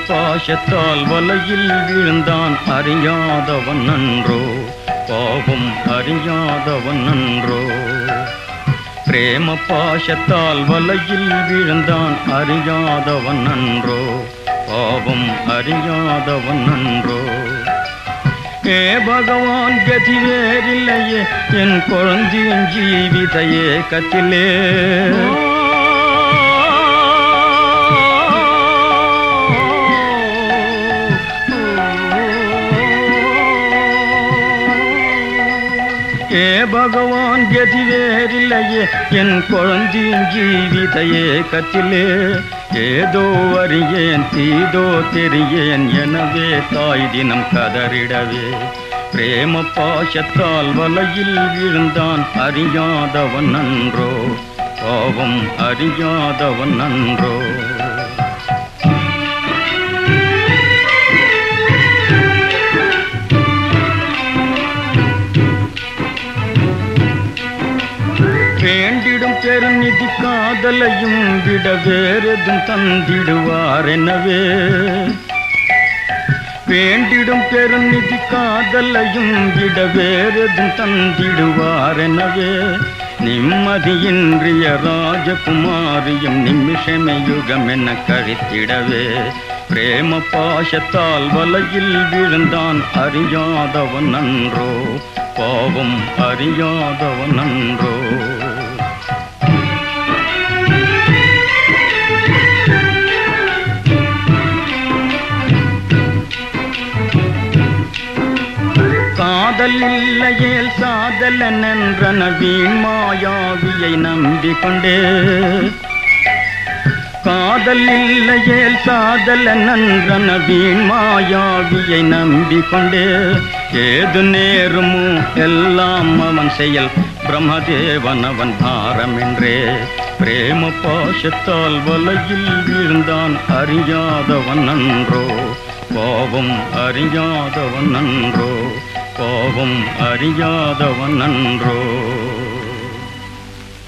பாசத்தால் வலையில் வீழ்ந்தான் அறியாதவன் நன்றோ பாவம் அறியாதவன் நன்றோ பிரேம பாசத்தால் வலையில் வீழ்ந்தான் அறியாதவன் நன்றோ பாவம் அறியாதவன் நன்றோ ஏ பகவான் கதி வேறில்லையே என் குழந்தையின் ஜீவித ஏக்கத்திலே ஏ பகவான் கதி வேறில்லையே என் குழந்தையின் ஜீவித ஏக்கத்திலே ஏதோ அறியேன் தீதோ தெரியேன் எனவே தாய் தினம் கதறிடவே பிரேம பாசத்தால் வலையில் விழுந்தான் அறியாதவன் நன்றோ பாவம் அறியாதவன் நன்றோ வேண்டிடும் பெருநிதி காதலையும் விட வேறெதும் தந்திடுவார் எனவே வேண்டிடும் பெருநிதி காதலையும் விட வேறெதும் தந்திடுவார் எனவே நிம்மதியின்றிய ராஜகுமாரியும் நிமிஷமே யுகம் என கழித்திடவே பிரேம பாசத்தால் வலையில் விழுந்தான் அறியாதவன் நன்றோ பாவம் அறியாதவன் நன்றோ காதல் இல்லையேல் சாதல் என்றன வீண் மாயாவியை நம்பிக்கொண்டே காதல் இல்லையேல் சாதல் நன்றன வீண் மாயாவியை நம்பிக்கொண்டே ஏது நேருமோ எல்லாம் அவன் செயல் பிரம்மதேவன் அவன் பாரமென்றே பிரேம பாசத்தால் வலையில் வீழ்ந்தான் அறியாதவன் நன்றோ பாவம் அறியாதவன் நன்றோ பாவம் அறியாதவன் நன்றோ